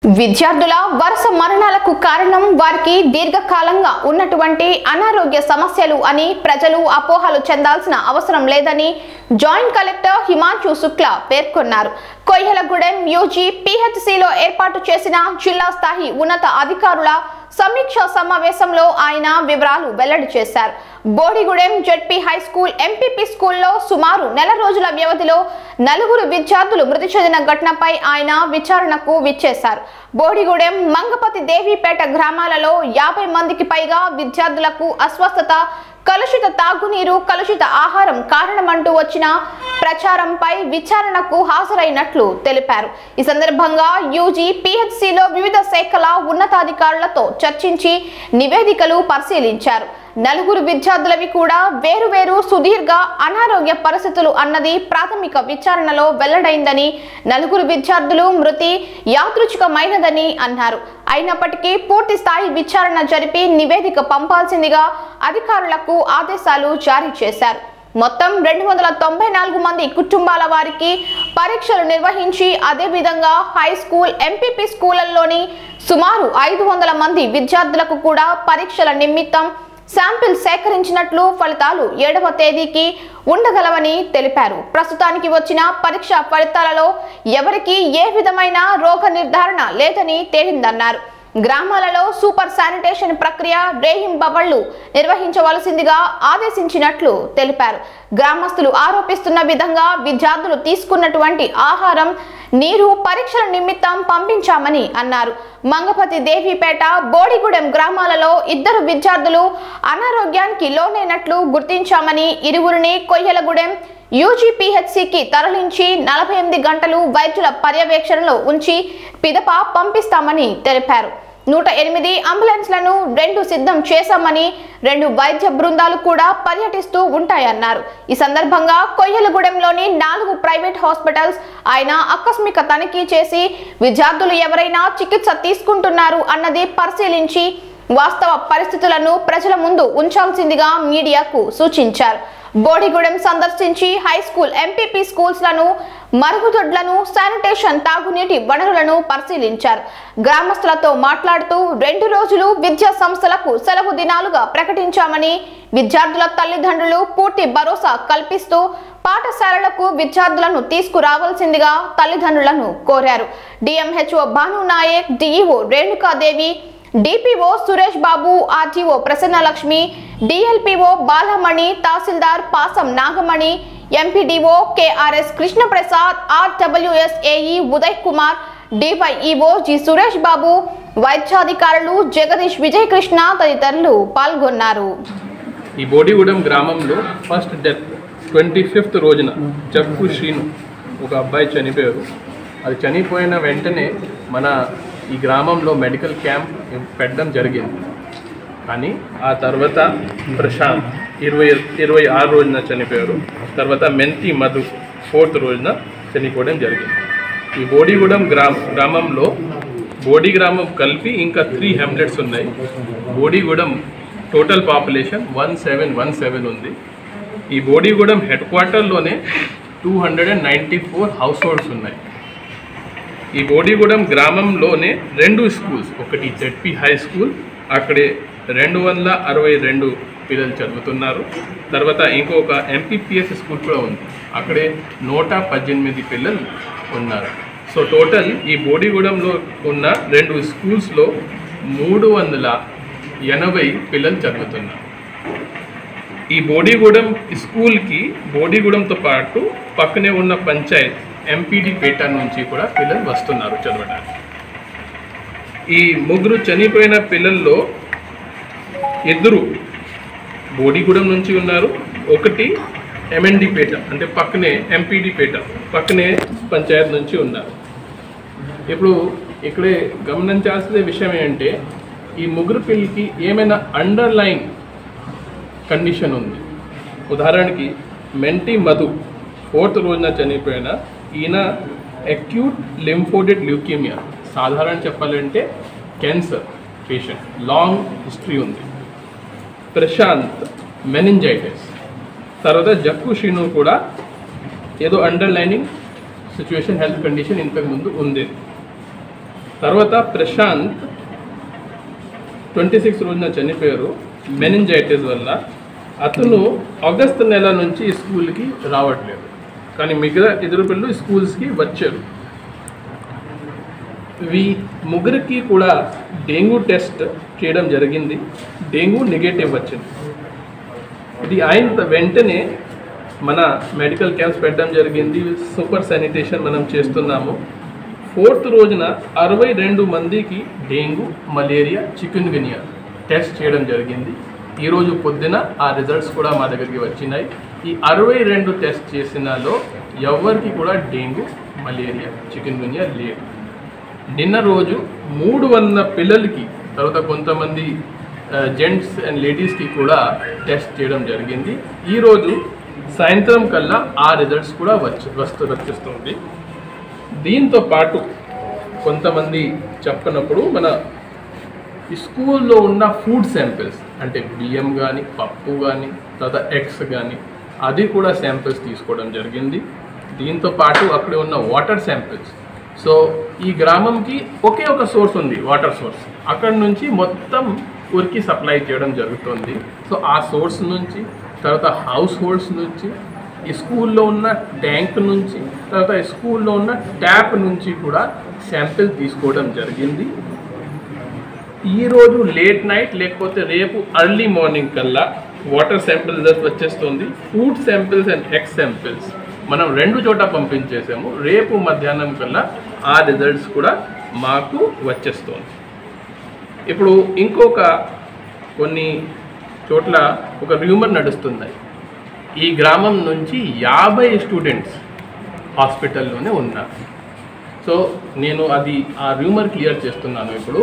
విద్యార్థుల వరుస మరణాలకు కారణం వారికి దీర్ఘకాలంగా ఉన్నటువంటి అనారోగ్య సమస్యలు అని ప్రజలు అపోహలు చెందాల్సిన అవసరం లేదని జాయింట్ కలెక్టర్ హిమాంశు శుక్లా పేర్కొన్నారు కొయ్యలగూడెం యూజీ పిహెచ్సిలో ఏర్పాటు చేసిన జిల్లా స్థాయి ఉన్నత అధికారుల సమీక్ష సమావేశంలో ఆయన వివరాలు వెల్లడి చేశారు Bodigudem ZP high school MPP స్కూల్లో సుమారు నెల రోజుల వ్యవధిలో నలుగురు విద్యార్థులు మృతి చెందిన ఘటనపై ఆయన విచారణకు విచ్చేశారు బోడిగూడెం మంగపతి దేవిపేట గ్రామాలలో యాభై మందికి పైగా విద్యార్థులకు అస్వస్థత కలుషిత తాగునీరు కలుషిత ఆహారం కారణమంటూ వచ్చిన ప్రచారంపై విచారణకు హాజరైనట్లు తెలిపారు ఈ సందర్భంగా యూజీ పిహెచ్సిలో వివిధ శాఖల ఉన్నతాధికారులతో చర్చించి నివేదికలు పరిశీలించారు నలుగురు విద్యార్థులవి కూడా వేరు వేరు సుదీర్ఘ అనారోగ్య పరిస్థితులు అన్నది ప్రాథమిక విచారణలో వెల్లడైందని నలుగురు విద్యార్థులు మృతి యాదృచ్ఛికమైనదని అన్నారు అయినప్పటికీ పూర్తి స్థాయి విచారణ జరిపి నివేదిక పంపాల్సిందిగా అధికారులకు ఆదేశాలు జారీ చేశారు మొత్తం రెండు వందల తొంభై నాలుగు మంది కుటుంబాల వారికి పరీక్షలు నిర్వహించి అదేవిధంగా హై స్కూల్ ఎంపీపీ స్కూళ్లలోని సుమారు ఐదు వందల మంది విద్యార్థులకు కూడా పరీక్షల నిమిత్తం శాంపిల్ సేకరించినట్లు ఫలితాలు ఏడవ తేదీకి ఉండగలవని తెలిపారు ప్రస్తుతానికి వచ్చిన పరీక్ష ఫలితాలలో ఎవరికి ఏ విధమైన రోగ నిర్ధారణ లేదని తేలిందన్నారు గ్రామాలలో సూపర్ శానిటేషన్ ప్రక్రియ రేహింబవళ్లు నిర్వహించవలసిందిగా ఆదేశించినట్లు తెలిపారు గ్రామస్తులు ఆరోపిస్తున్న విధంగా విద్యార్థులు తీసుకున్నటువంటి ఆహారం నీరు పరీక్షల నిమిత్తం పంపించామని అన్నారు మంగపతి దేవిపేట బోడిగూడెం గ్రామాలలో ఇద్దరు విద్యార్థులు అనారోగ్యానికి లోనైనట్లు గుర్తించామని ఇరువురిని కొయ్యలగూడెం యూజీపీహెచ్సికి తరలించి నలభై ఎనిమిది గంటలు వైద్యుల పర్యవేక్షణలో ఉంచి పిదప పంపిస్తామని తెలిపారు నూట ఎనిమిది అంబులెన్స్లను రెండు సిద్ధం చేశామని రెండు వైద్య బృందాలు కూడా పర్యటిస్తూ ఉంటాయన్నారు ఈ సందర్భంగా కొయ్యలగూడెంలోని నాలుగు ప్రైవేట్ హాస్పిటల్స్ ఆయన ఆకస్మిక తనిఖీ చేసి విద్యార్థులు ఎవరైనా చికిత్స తీసుకుంటున్నారు అన్నది పరిశీలించి వాస్తవ పరిస్థితులను ప్రజల ముందు ఉంచాల్సిందిగా మీడియాకు సూచించారు బోడిగూడెం సందర్శించి హై స్కూల్ ఎంపీపీ స్కూల్స్ లను మరుగుదొడ్లను శానిటేషన్ తాగునీటి వనరులను పరిశీలించారు గ్రామస్తులతో మాట్లాడుతూ రెండు రోజులు విద్యా సంస్థలకు సెలవు దినాలుగా ప్రకటించామని విద్యార్థుల తల్లిదండ్రులు పూర్తి భరోసా కల్పిస్తూ పాఠశాలలకు విద్యార్థులను తీసుకురావాల్సిందిగా తల్లిదండ్రులను కోరారు DMHO Bhanu Nayak DEO Renukadevi DPO Suresh Babu RTO Prasannalakshmi DLPO Balamani tahsildar Pasam Nagamani MPDO KRS Krishnaprasad RWS AE Uday Kumar DYEO G Suresh Babu వైద్యాధికారులు జగదీష్ విజయ్ కృష్ణ తదితరులు పాల్గొన్నారు ఈ బోడిగూడెం గ్రామంలో ఫస్ట్ డెత్ ట్వంటీ ఫిఫ్త్ రోజున జక్కు శ్రీను ఒక అబ్బాయి చనిపోయారు అది చనిపోయిన వెంటనే మన ఈ గ్రామంలో మెడికల్ క్యాంప్ పెట్టడం జరిగింది కానీ ఆ తర్వాత ప్రశాంత్ ఇరవై ఇరవై ఆరు రోజున చనిపోయారు తర్వాత మెంతి మధు ఫోర్త్ రోజున చనిపోవడం జరిగింది ఈ బోడిగూడెం గ్రామ గ్రామంలో బోడి గ్రామం కలిపి ఇంకా త్రీ హెమ్లెట్స్ ఉన్నాయి Bodigudem total population one seven one seven ఉంది ఈ బోడిగూడెం హెడ్ క్వార్టర్లోనే two hundred and ninety four households ఉన్నాయి ఈ బోడిగూడెం గ్రామంలోనే రెండు స్కూల్స్ ఒకటి జెడ్పీ హై స్కూల్ అక్కడే రెండు వందల అరవై రెండు పిల్లలు చదువుతున్నారు తర్వాత ఇంకొక ఎంపీపీఎస్ స్కూల్ కూడా ఉంది అక్కడే నూట పద్దెనిమిది పిల్లలు ఉన్నారు సో టోటల్ ఈ బోడిగూడెంలో ఉన్న రెండు స్కూల్స్లో మూడు వందల ఎనభై పిల్లలు చదువుతున్నారు ఈ బోడిగూడెం స్కూల్కి బోడిగూడెంతో పాటు పక్కనే ఉన్న పంచాయత్ ఎంపీడీ పేట నుంచి కూడా పిల్లలు వస్తున్నారు చదవడానికి ఈ ముగ్గురు చనిపోయిన పిల్లల్లో ఇద్దరు బోడిగూడెం నుంచి ఉన్నారు ఒకటి ఎంఎన్డి పేట అంటే పక్కనే ఎంపీడీ పేట పక్కనే పంచాయత్ నుంచి ఉన్నారు ఇప్పుడు ఇక్కడే గమనించాల్సిన విషయం ఏంటంటే ఈ ముగ్గురు పిల్లలకి ఏమైనా అండర్లైన్ కండిషన్ ఉంది ఉదాహరణకి మెంటి మధు ఫోర్త్ రోజున చనిపోయిన ఈయన అక్యూట్ లింఫోడెడ్ ల్యూకేమియా సాధారణ చెప్పాలంటే క్యాన్సర్ పేషెంట్ లాంగ్ హిస్టరీ ఉంది ప్రశాంత్ మెనింజైటిస్ తర్వాత జక్కు శ్రీను కూడా ఏదో అండర్లైనింగ్ సిచ్యువేషన్ హెల్త్ కండిషన్ ఇంతకుముందు ఉంది తర్వాత ప్రశాంత్ ట్వంటీ సిక్స్ రోజున చనిపోయారు మెనింజైటిస్ వల్ల అతను ఆగస్ట్ నెల నుంచి స్కూల్కి రావట్లేదు కానీ మిగతా ఇద్దరు పిల్లలు స్కూల్స్కి వచ్చారు వీ ముగ్గురికి కూడా డెంగ్యూ టెస్ట్ చేయడం జరిగింది డెంగ్యూ నెగటివ్ వచ్చింది ఇది అయిన వెంటనే మన మెడికల్ క్యాంప్స్ పెట్టడం జరిగింది సూపర్ శానిటేషన్ మనం చేస్తున్నాము ఫోర్త్ రోజున అరవై రెండు మందికి dengue malaria chikungunya test చేయడం జరిగింది ఈరోజు పొద్దున ఆ రిజల్ట్స్ కూడా మా దగ్గరికి వచ్చినాయి ఈ అరవై రెండు టెస్ట్ చేసినలో ఎవరికి కూడా డెంగ్యూ మలేరియా చికెన్ గునియా లేదు నిన్న రోజు మూడు వందల పిల్లలకి తర్వాత కొంతమంది జెంట్స్ అండ్ లేడీస్కి కూడా టెస్ట్ చేయడం జరిగింది ఈరోజు సాయంత్రం కల్లా ఆ రిజల్ట్స్ కూడా వచ్చి వస్తు వచ్చేస్తుంది దీంతో పాటు కొంతమంది చెప్పినప్పుడు మన ఈ స్కూల్లో ఉన్న ఫుడ్ శాంపిల్స్ అంటే బియ్యం కానీ పప్పు కానీ తర్వాత ఎగ్స్ కానీ అది కూడా శాంపిల్స్ తీసుకోవడం జరిగింది దీంతో పాటు అక్కడ ఉన్న వాటర్ శాంపిల్స్ సో ఈ గ్రామంకి ఒకే ఒక సోర్స్ ఉంది వాటర్ సోర్స్ అక్కడ నుంచి మొత్తం ఊరికి సప్లై చేయడం జరుగుతుంది సో ఆ సోర్స్ నుంచి తర్వాత హౌస్ హోల్డ్స్ నుంచి ఈ స్కూల్లో ఉన్న ట్యాంక్ నుంచి తర్వాత ఈ స్కూల్లో ఉన్న ట్యాప్ నుంచి కూడా శాంపిల్ తీసుకోవడం జరిగింది ఈరోజు లేట్ నైట్ లేకపోతే రేపు అర్లీ మార్నింగ్ కల్లా వాటర్ శాంపిల్ రిజల్ట్ వచ్చేస్తుంది food samples and egg samples మనం రెండు చోట పంపించేసాము రేపు మధ్యాహ్నం కల్లా ఆ రిజల్ట్స్ కూడా మాకు వచ్చేస్తుంది ఇప్పుడు ఇంకొక కొన్ని చోట్ల ఒక రూమర్ నడుస్తున్నాయి ఈ గ్రామం నుంచి యాభై స్టూడెంట్స్ హాస్పిటల్లోనే ఉన్నారు సో నేను అది ఆ రూమర్ క్లియర్ చేస్తున్నాను ఇప్పుడు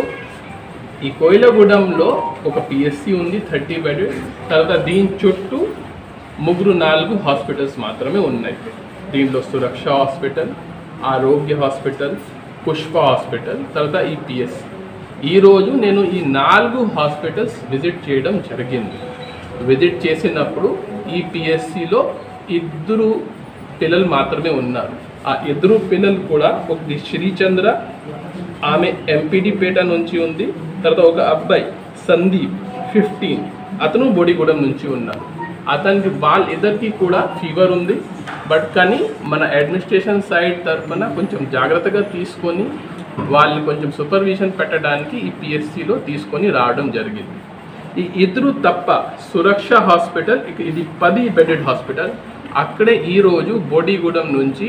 ఈ కోయిలగూడెంలో ఒక పిఎస్సి ఉంది థర్టీ బెడ్ తర్వాత దీని చుట్టూ ముగ్గురు నాలుగు హాస్పిటల్స్ మాత్రమే ఉన్నాయి దీంట్లో Suraksha hospital Arogya hospital Pushpa hospital తర్వాత ఈ పిఎస్సి ఈరోజు నేను ఈ నాలుగు హాస్పిటల్స్ విజిట్ చేయడం జరిగింది విజిట్ చేసినప్పుడు ఈ పిఎస్సిలో ఇద్దరు పిల్లలు మాత్రమే ఉన్నారు ఆ ఇద్దరు పిల్లలు కూడా ఒకటి శ్రీచంద్ర ఆమె ఎంపీడీ పేట నుంచి ఉంది తర్వాత ఒక అబ్బాయి సందీప్ ఫిఫ్టీన్ అతను బోడిగూడెం నుంచి ఉన్నారు అతనికి వాళ్ళ ఇద్దరికి కూడా ఫీవర్ ఉంది బట్ కానీ మన అడ్మినిస్ట్రేషన్ సైడ్ తరఫున కొంచెం జాగ్రత్తగా తీసుకొని వాళ్ళని కొంచెం సూపర్విజన్ పెట్టడానికి ఈ పిఎస్సిలో తీసుకొని రావడం జరిగింది ఈ ఇద్దరు తప్ప సురక్ష హాస్పిటల్ ఇక ఇది పది బెడెడ్ హాస్పిటల్ అక్కడే ఈరోజు బోడిగూడెం నుంచి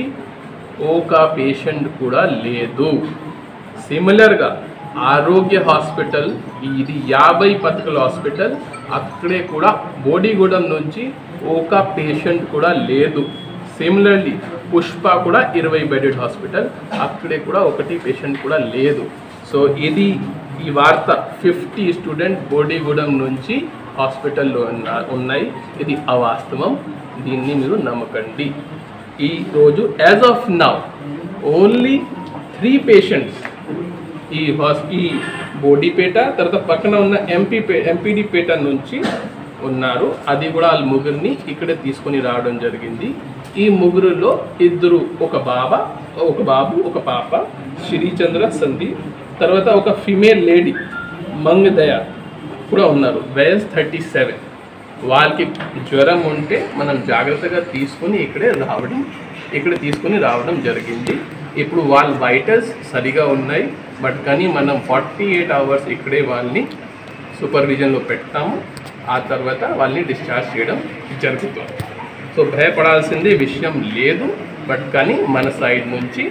ఒక పేషెంట్ కూడా లేదు సిమిలర్గా ఆరోగ్య హాస్పిటల్ ఇది యాభై పథకల హాస్పిటల్ అక్కడే కూడా బోడిగూడెం నుంచి ఒక పేషెంట్ కూడా లేదు సిమిలర్లీ పుష్ప కూడా ఇరవై బెడెడ్ హాస్పిటల్ అక్కడే కూడా ఒకటి పేషెంట్ కూడా లేదు సో ఇది ఈ వార్త ఫిఫ్టీ స్టూడెంట్ బోడిగూడెం నుంచి హాస్పిటల్లో ఉన్న ఉన్నాయి ఇది అవాస్తవం దీన్ని మీరు నమ్మకండి ఈ రోజు as of now only three patients ఈ హాస్ ఈ బోడిపేట తర్వాత పక్కన ఉన్న ఎంపీ పే ఎంపీడీ పేట నుంచి ఉన్నారు అది కూడా వాళ్ళ ముగ్గురిని ఇక్కడే తీసుకొని రావడం జరిగింది ఈ ముగ్గురులో ఇద్దరు ఒక బాబా ఒక బాబు ఒక పాప శ్రీచంద్ర సందీప్ తర్వాత ఒక ఫిమేల్ లేడీ మంగదయ కూడా ఉన్నారు వయస్ థర్టీ సెవెన్ వాళ్ళకి జ్వరం ఉంటే మనం జాగ్రత్తగా తీసుకొని ఇక్కడే రావడం ఇక్కడ తీసుకొని రావడం జరిగింది ఇప్పుడు వాళ్ళ వైటల్స్ సరిగా ఉన్నాయి బట్ కానీ మనం ఫార్టీ ఎయిట్ అవర్స్ ఇక్కడే వాళ్ళని సూపర్విజన్లో పెడతాము ఆ తర్వాత వాళ్ళని డిశ్చార్జ్ చేయడం జరుగుతుంది సో భయపడాల్సిందే విషయం లేదు బట్ కానీ మన సైడ్ నుంచి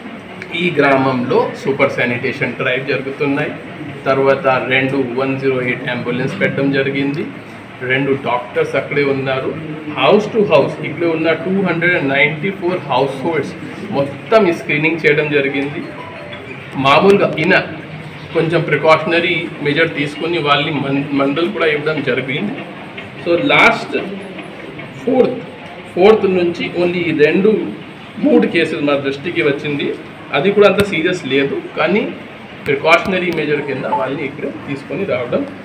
ఈ గ్రామంలో సూపర్ శానిటేషన్ డ్రైవ్ జరుగుతున్నాయి తర్వాత రెండు వన్ జీరో ఎయిట్ అంబులెన్స్ పెట్టడం జరిగింది రెండు డాక్టర్స్ అక్కడే ఉన్నారు హౌస్ టు హౌస్ ఇక్కడే ఉన్న two hundred and ninety four households మొత్తం ఈ స్క్రీనింగ్ చేయడం జరిగింది మామూలుగా ఈయన కొంచెం ప్రికాషనరీ మెజర్ తీసుకొని వాళ్ళని మం మందులు కూడా ఇవ్వడం జరిగింది సో లాస్ట్ ఫోర్త్ ఫోర్త్ నుంచి ఓన్లీ ఈ రెండు మూడు కేసులు మా దృష్టికి వచ్చింది అది కూడా అంత సీరియస్ లేదు కానీ ప్రికాషనరీ మెజర్ కింద వాళ్ళని ఇక్కడ తీసుకొని రావడం